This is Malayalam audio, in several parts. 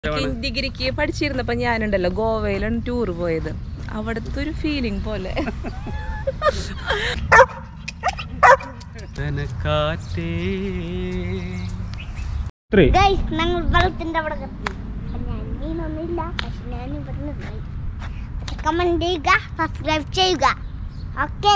ഡിഗ്രിക്ക് പഠിച്ചിരുന്നപ്പോ ഞാനുണ്ടല്ലോ ഗോവയിലാണ് ടൂർ പോയത് അവിടുത്തെ ഒരു ഫീലിംഗ് പോലെ കാറ്റേ ഗൈസ് ഞങ്ങൾ വെള്ളത്തിന്റെ അവിടെ കിടന്നു ഞാൻ മീനൊന്നുമില്ല പക്ഷെ ഞാൻ ഇവിടെ നിന്നായി കമന്റ് ചെയ്യുക സബ്സ്ക്രൈബ് ചെയ്യുക ഓക്കെ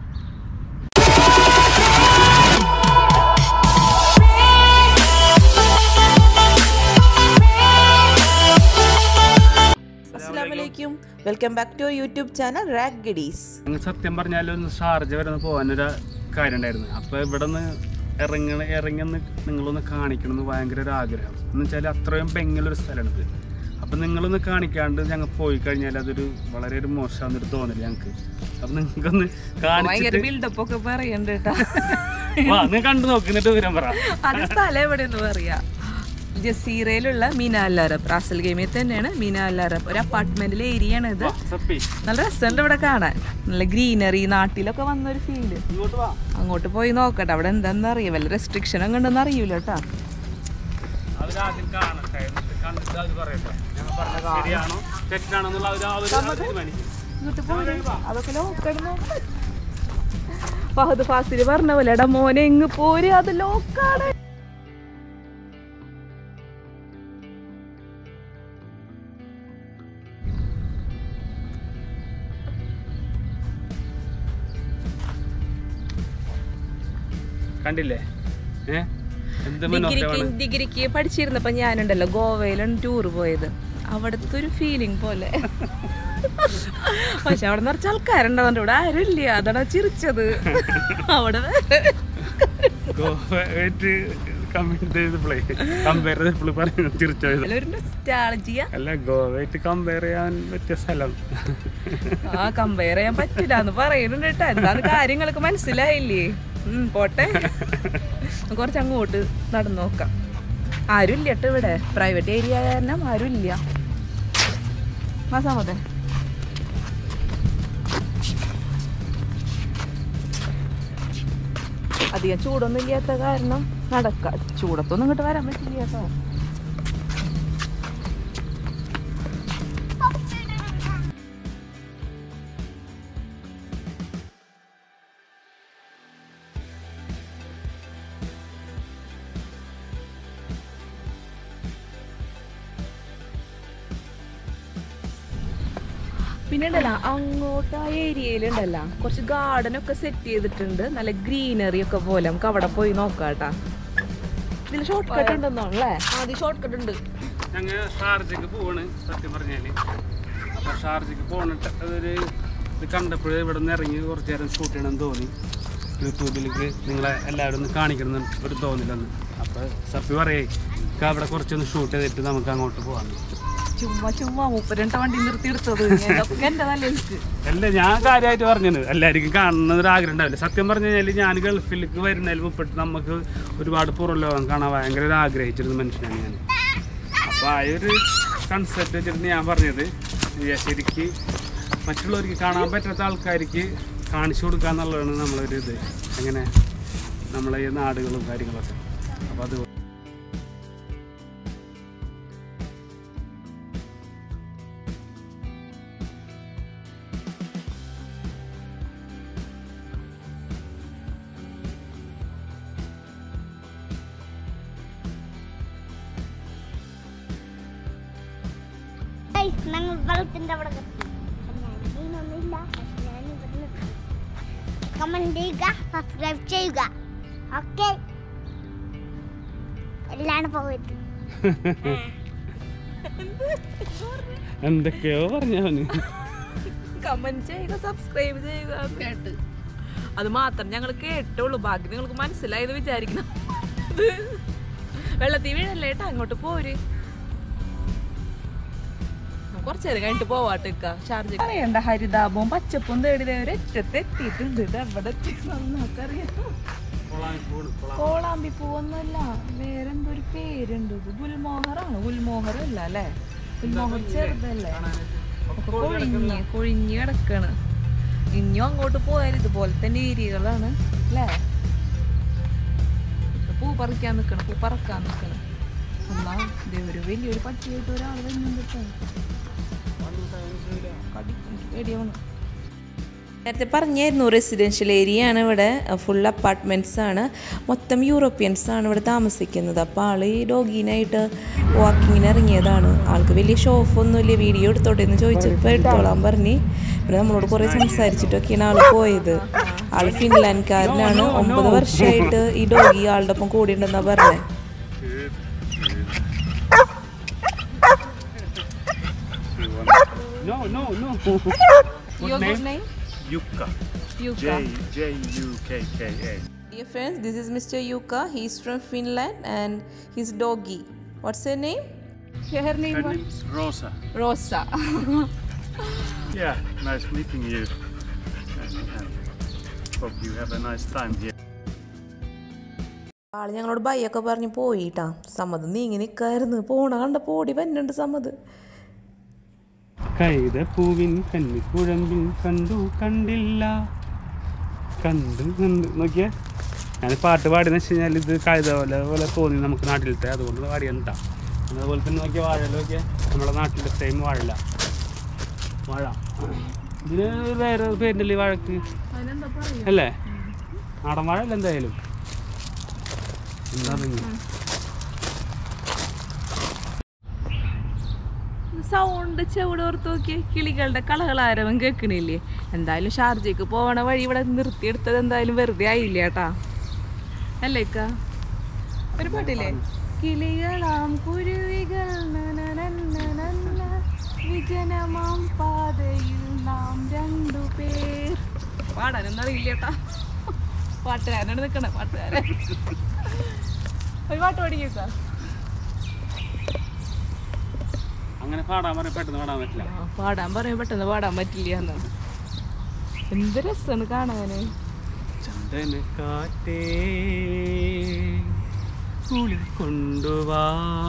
അസ്സലാമലൈക്കും welcome back to YouTube channel റാഗ് ഗഡീസ് അങ്ങ് സത്യം പറഞ്ഞാൽ ഒന്ന് ഷാർജ വരെ ഒന്ന് പോകാനൊരു കാര്യം ഉണ്ടായിരുന്നു അപ്പോൾ ഇവിടെ നിന്ന് ഇറങ്ങണ ഇറങ്ങിന്ന് നിങ്ങളൊന്ന് കാണിക്കണം എന്ന് ഭയങ്കര ഒരു ആഗ്രഹം എന്ന് വെച്ചാൽ അത്രയും ബെങ്ങലൊരു സ്ഥലമാണ് ഇത് അപ്പം നിങ്ങളൊന്ന് കാണിക്കാണ്ട് ഞങ്ങൾ പോയി കഴിഞ്ഞാൽ അതൊരു വളരെ ഒരു മോശമാണെന്നൊരു തോന്നല് ഞങ്ങൾക്ക് അപ്പം നിങ്ങൾക്കൊന്ന് ഭയങ്കര കാണിച്ചിട്ട് ബിൽഡപ്പ് ഒക്കെ പറയണ്ട് കേട്ടാ വാ നീ കണ്ടു നോക്കുന്നിട്ട് വിവരം പറ അത് സ്ഥലം എവിടെയെന്ന് പറയാ ജസീറയിലുള്ള മീനാലാറപ്പ് റാസൽ ഗെയിമിൽ തന്നെയാണ് മീനാലാറപ്പ് ഒരു അപ്പാർട്ട്മെന്റിലെ ഏരിയ ആണ് ഇത് വാ, സപ്പി നല്ല രസമുണ്ട് ഇവിടെ കാണാൻ നല്ല ഗ്രീനറി നാട്ടിലൊക്കെ വന്നൊരു ഫീല് ഇങ്ങോട്ട് വാ അങ്ങോട്ട് പോയി നോക്കട്ടെ അവിടെ എന്താന്ന് അറിയാം വല്ല റെസ്ട്രിക്ഷൻ ഒക്കെ ഉണ്ടെന്ന് അറിയൂല കേട്ടാ അവരാദ്യം കാണട്ടെ എന്നിട്ട് കണ്ടിട്ട് അവർ പറയട്ടെ ഞങ്ങൾ പറഞ്ഞത് ശരിയാണോ തെറ്റാണോ എന്നുള്ള അവർ അവർ തീരുമാനിക്കും ഇങ്ങോട്ട് പോയി അതൊക്കെ ലോക്കണം ഫഹദ് ഫാസില് പറഞ്ഞ പോലെ എടാ മോനെ എങ്ങ് പോര് അത് ലോക്കാണ് കണ്ടില്ലേ ഏ എന്ത് ഡിഗ്രിക്ക് മനോഹരമാണ് ഡിഗ്രിക്ക് പഠിച്ചിരുന്നപ്പോ ഞാനുണ്ടല്ലോ ഗോവയിലാണ് ടൂർ പോയത് അവിടുത്തെ ഒരു ഫീലിംഗ് പോലെ പക്ഷെ അവിടെ നിറച്ച ആൾക്കാരുണ്ടാവുന്നുണ്ട് ഇവിടെ ആരും ഇല്ല അതാണ് ചിരിച്ചത് അവിടെ ഗോവയായിട്ട് കമ്പയർ ചെയ്തപ്പോഴേ കമ്പയർ ചെയ്തപ്പോൾ പറഞ്ഞു തിരിച്ചോയത് ഒരു നൊസ്റ്റാളജിയ അല്ല ഗോവയായിട്ട് കമ്പയർ ചെയ്യാൻ പറ്റിയ സ്ഥലം ആ കമ്പയർ ചെയ്യാൻ പറ്റില്ല എന്ന് പറയുന്നുണ്ട് കേട്ടോ എന്താന്ന് കാര്യങ്ങളൊക്കെ മനസ്സിലായില്ലേ ഉം, പോട്ടെ കുറച്ച് അങ്ങോട്ട് നടന്നു നോക്കാം ആരും ഇല്ല കേട്ടോ ഇവിടെ പ്രൈവറ്റ് ഏരിയ കാരണം ആരും ഇല്ല മാസാമതെ അധികം ചൂടൊന്നും ഇല്ലാത്ത കാരണം നടക്ക ചൂടത്തൊന്നും ഇങ്ങോട്ട് വരാൻ പറ്റില്ല കേട്ടോ പിന്നെ ഉണ്ടല്ല അങ്ങോട്ട് ആ ഏരിയയിലുണ്ടല്ല കുറച്ച് ഗാർഡൻ ഒക്കെ സെറ്റ് ചെയ്തിട്ടുണ്ട് നല്ല ഗ്രീനറി ഒക്കെ പോലെ നമുക്ക് അവിടെ പോയി നോക്കാം കേട്ടാ ഇതിൽ ഷോർട്ട് കട്ട് ഉണ്ടെന്നോളേ ആദ്യം ഷോർട്ട് കട്ട് ഉണ്ട് ഞങ്ങൾ ഷാർജക്ക് പോവാണ് സത്യം പറഞ്ഞാൽ അപ്പോൾ ഷാർജക്ക് പോണിട്ട് അതൊരു ഇത് കണ്ടപ്പോൾ ഇവിടെ നിന്ന് ഇറങ്ങി കുറച്ച് നേരം ഷൂട്ട് ചെയ്യണമെന്ന് തോന്നി യൂട്യൂബിലേക്ക് നിങ്ങളെ എല്ലാവരും ഒന്ന് കാണിക്കണം എന്ന് ഒരു തോന്നില്ലെന്ന് അപ്പോൾ സപ്പി പറയേ "ഇക്ക അവിടെ കുറച്ചൊന്ന് ഷൂട്ട് ചെയ്തിട്ട് നമുക്ക് അങ്ങോട്ട് പോകാം ചുമ്മാ ചുമ്മാ മുപ്പരണ്ട വണ്ടി നിർത്തി എടുത്തത് ഇതൊക്കെ എന്റെ നല്ല എനിക്ക് അല്ല ഞാൻ കാര്യമായിട്ട് പറഞ്ഞത് എല്ലാവർക്കും കാണുന്ന ഒരു ആഗ്രഹം ഉണ്ടാവില്ല സത്യം പറഞ്ഞു കഴിഞ്ഞാൽ ഞാൻ ഗൾഫിലേക്ക് വരുന്നതിൽ മുപ്പിട്ട് നമുക്ക് ഒരുപാട് പുറം ലോകം കാണാൻ ഭയങ്കര ഒരു ആഗ്രഹിച്ചിരുന്ന മനുഷ്യനാണ് ഞാൻ അപ്പോൾ ആ ഒരു കൺസെപ്റ്റ് വെച്ചിട്ട് ഞാൻ പറഞ്ഞത് ഈ ശരിക്ക് മറ്റുള്ളവർക്ക് കാണാൻ പറ്റാത്ത ആൾക്കാർക്ക് കാണിച്ചു കൊടുക്കുക എന്നുള്ളതാണ് നമ്മളൊരു ഇത് എങ്ങനെ നമ്മളെ ഈ നാടുകളും കാര്യങ്ങളൊക്കെ അപ്പോൾ അത് ഗൈസ് ഞങ്ങൾ വെള്ളത്തിന്റെ അവിടെ കിടന്നു ഞാൻ മീനൊന്നുമില്ല പക്ഷെ ഞാൻ ഇവിടെ നിന്നായി കമന്റ് ചെയ്യുക സബ്സ്ക്രൈബ് ചെയ്യുക ഓക്കെ എല്ലാം പോയിട്ട് എന്തൊക്കെയോ പറഞ്ഞവന് കമന്റ് ചെയ്യുക സബ്സ്ക്രൈബ് ചെയ്യുക കേട്ട് അത് മാത്രം ഞങ്ങൾ കേട്ടുള്ളൂ ബാക്കി നിങ്ങൾക്ക് മനസ്സിലായത് വിചാരിക്കണം വെള്ളത്തിൽ വീഴല്ലേ കേട്ടോ അങ്ങോട്ട് പോര് കുറച്ചു നേരം കഴിഞ്ഞിട്ട് പോവാട്ടിക്ക ഷാർജ അറിയണ്ട ഹരിതാപവും പച്ചപ്പും തേടി ദേ ഒരറ്റത്ത് എത്തിയിട്ടുണ്ട് ഇത് എവിടെ എത്തി നമുക്കറിയാം കോളാമ്പി പൂവൊന്നുമല്ല വേറെ എന്തോ ഒരു പേരുണ്ട് ഇത് ഗുൽമോഹറാണ് ഗുൽമോഹർ അല്ല അല്ലേ ഗുൽമോഹർ ചെറുതല്ലേ ഒക്കെ കൊഴിഞ്ഞ് കൊഴിഞ്ഞ് കിടക്കാണ് ഇനിയും അങ്ങോട്ട് പോയാൽ ഇതുപോലെ തന്നെ ഏരിയകളാണ് അല്ലേ പൂ പറിക്കാൻ നിക്കണം പൂ പറക്കാൻ നിക്കണം അല്ലാ, ദേ ഒരു വലിയൊരു പട്ടിയായിട്ട് ഒരാൾ വരുന്നുണ്ട് കേട്ടോ കടിക്കും, എനിക്ക് പേടിയാവണ്. നേരത്തെ പറഞ്ഞായിരുന്നു റെസിഡൻഷ്യൽ ഏരിയ ആണ് ഇവിടെ ഫുൾ അപ്പാർട്ട്മെൻറ്റ്സ് ആണ് മൊത്തം യൂറോപ്യൻസ് ആണ് ഇവിടെ താമസിക്കുന്നത് അപ്പോൾ ആൾ ഈ ഡോഗീനായിട്ട് വാക്കിങ്ങിന് ഇറങ്ങിയതാണ് ആൾക്ക് വലിയ ഷോഫൊന്നുമില്ല വീഡിയോ എടുത്തോട്ടെ എന്ന് ചോദിച്ചപ്പോൾ എടുത്തോളാൻ പറഞ്ഞ് പിന്നെ നമ്മളോട് കുറേ സംസാരിച്ചിട്ടൊക്കെയാണ് ആൾ പോയത് ആൾ ഫിൻലാൻഡ്കാരനാണ് ഒമ്പത് വർഷമായിട്ട് ഈ ഡോഗി ആളുടെ ഒപ്പം കൂടിയിട്ടുണ്ടെന്നാണ് പറഞ്ഞത് No, no, no. Your good name? Yuka. Yuka. J J U K K A. Dear friends, this is Mr. Yuka. He's from Finland and his doggy. What's her name? Her Her name was name's Rosa. Rosa. Yeah, nice meeting you. And, and hope you have a nice time here. ആള് ഞങ്ങളോട് ബൈയൊക്കെ പറഞ്ഞ് പോയിട്ടാ സമ്മത് നീങ്ങി നിൽക്കായിരുന്നു പോണ കണ്ടപ്പോ ഓടി വന്നുണ്ട് സമ്മത് കൈത പൂവിൻ കന്നിക്കുഴമ്പിൻ കണ്ടു കണ്ടില്ല കണ്ടു കണ്ടു നോക്കിയേ ഞാൻ പാട്ട് പാടിയെന്ന് വെച്ച് കഴിഞ്ഞാൽ ഇത് കഴുത പോലെ പോലെ തോന്നി നമുക്ക് നാട്ടിലത്തെ അതുകൊണ്ട് പാടിയാണ് കേട്ടോ അതുപോലെ തന്നെ നോക്കിയ വാഴ നോക്കിയ നമ്മുടെ നാട്ടിലെ സെയിം വാഴല വാഴ ഇതിന് വേറെ പേരുണ്ടല്ലേ ഈ വാഴക്ക് അതിനെന്താ പറയാ അല്ലേ നാടൻ വാഴ അല്ല എന്തായാലും എന്താ പിന്നെ സൗണ്ട് ചെവിടെ ഓർത്ത് നോക്കിയേ കിളികളുടെ കളകളാരവൻ കേൾക്കണില്ലേ എന്തായാലും ഷാർജയ്ക്ക് പോവണ വഴി ഇവിടെ നിർത്തിയെടുത്തത് എന്തായാലും വെറുതെ ആയില്ല കേട്ടാ അല്ലേ ഇക്ക? ഒരു പാട്ടില്ലേ കിളികളാം കുരുവികൾ നനനനനന, വിജനമാം പാതയിൽ നാം രണ്ടു പേർ പാടാനൊന്നും അറിയില്ല കേട്ടാ പാട്ടുകാരനാണ് നിക്കണേ പാട്ടുകാരൻ ഒരു പാട്ട് പാടിക്കേക്ക അങ്ങനെ പാടാൻ പറഞ്ഞാൽ പെട്ടെന്ന് പാടാൻ പറ്റില്ല ആ, പാടാൻ പറയാൻ പെട്ടെന്ന് പാടാൻ പറ്റില്ല എന്നാണ് എന്ത് രസമാണ് കാണാന് ചന്ദന കാറ്റേ കുളിർ കൊണ്ടുവാ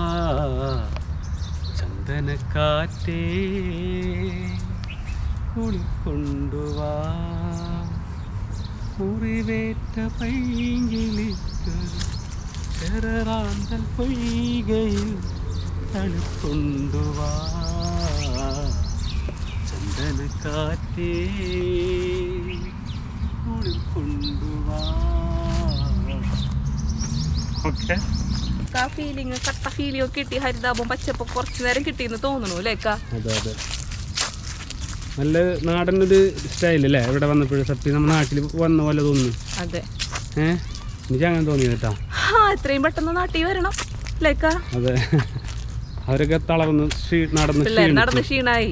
ചന്ദന കാറ്റേ കുളിർ കൊണ്ടുവാ മുറിവേറ്റ പൈങ്കിളിക്ക് ചെറാന്തൽ പൊയ്കയിൽ തണുക്കൊണ്ടുവാ ചന്ദന കാറ്റേ കുളിർ കൊണ്ടുവാ ഓക്കെ ആ ഫീലിങ് കട്ട ഫീലിംഗ് ഒക്കെ കിട്ടി ഹരിതാപം പച്ചപ്പം കുറച്ചു നേരം കിട്ടിയെന്ന് തോന്നുന്നു അല്ലേ അക്ക അതെ അതെ നല്ല നാടൻ ഒരു സ്റ്റൈൽ അല്ലേ ഇവിടെ വന്നപ്പോഴും സത്യം നമ്മുടെ നാട്ടിൽ വന്ന പോലെ തോന്നുന്നു അതെ ഏ എനിക്ക് അങ്ങനെ തോന്നി കേട്ടോ ആ എത്രയും പെട്ടെന്ന് നാട്ടിൽ വരണം അല്ലേ അക്ക അതെ അവരൊക്കെ തളർന്ന് ക്ഷീ നടന്ന് പിള്ളേർ ക്ഷീണിച്ചു നടന്ന് ക്ഷീണായി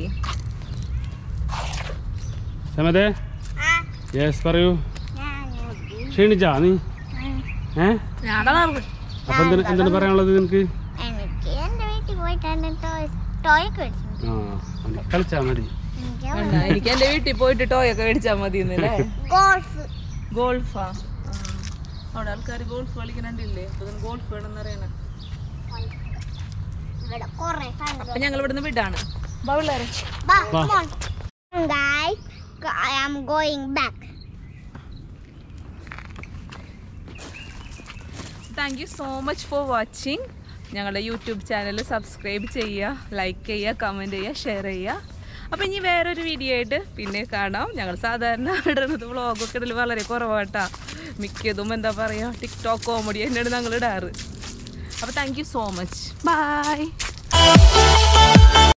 സമതേ ആ യെസ് പറയൂ ഞാൻ ക്ഷീണിച്ചാ നീ ഏ ഞാൻ തളർന്നു അപ്പൊ എന്തിനാ എന്താണ് പറയാനുള്ളത് നിനക്ക് എനിക്ക് എൻ്റെ വീട്ടിൽ പോയിട്ടാണ് ടോയ് ടോയൊക്കെ മേടിച്ചത് ആ അവന് കളിച്ചാ മതി എനിക്ക് വേണ്ട, എനിക്ക് എന്റെ വീട്ടിൽ പോയിട്ട് ടോയ് ഒക്കെ മേടിച്ചാൽ മതി എന്നല്ലേ ഗോൾഫ് ഗോൾഫാ ആ. അവിടെ ആൾക്കാർ ഗോൾഫ് കളിക്കുന്നുണ്ടില്ലേ അപ്പൊ ഗോൾഫ് വേണമെന്ന് അറിയണ ഇവിടെ കുറേ അപ്പൊ ഞങ്ങൾ ഇവിടുന്ന് വിടാണ് ബാ പിള്ളേരെ Bye. Bye. Come on. Guys, I am going back. Thank you so much for watching ഞങ്ങളുടെ യൂട്യൂബ് ചാനൽ സബ്സ്ക്രൈബ് ചെയ്യുക ലൈക്ക് ചെയ്യുക കമൻറ്റ് ചെയ്യുക ഷെയർ ചെയ്യുക അപ്പോൾ ഇനി വേറൊരു വീഡിയോ ആയിട്ട് പിന്നെ കാണാം ഞങ്ങൾ സാധാരണ ഇടുന്നത് വ്ളോഗൊക്കെ ഇടൽ വളരെ കുറവാട്ടാ മിക്കതും എന്താ പറയുക ടിക്ടോക്ക് കോമഡി തന്നെയാണ് ഞങ്ങൾ ഇടാറ് അപ്പോൾ thank you so much by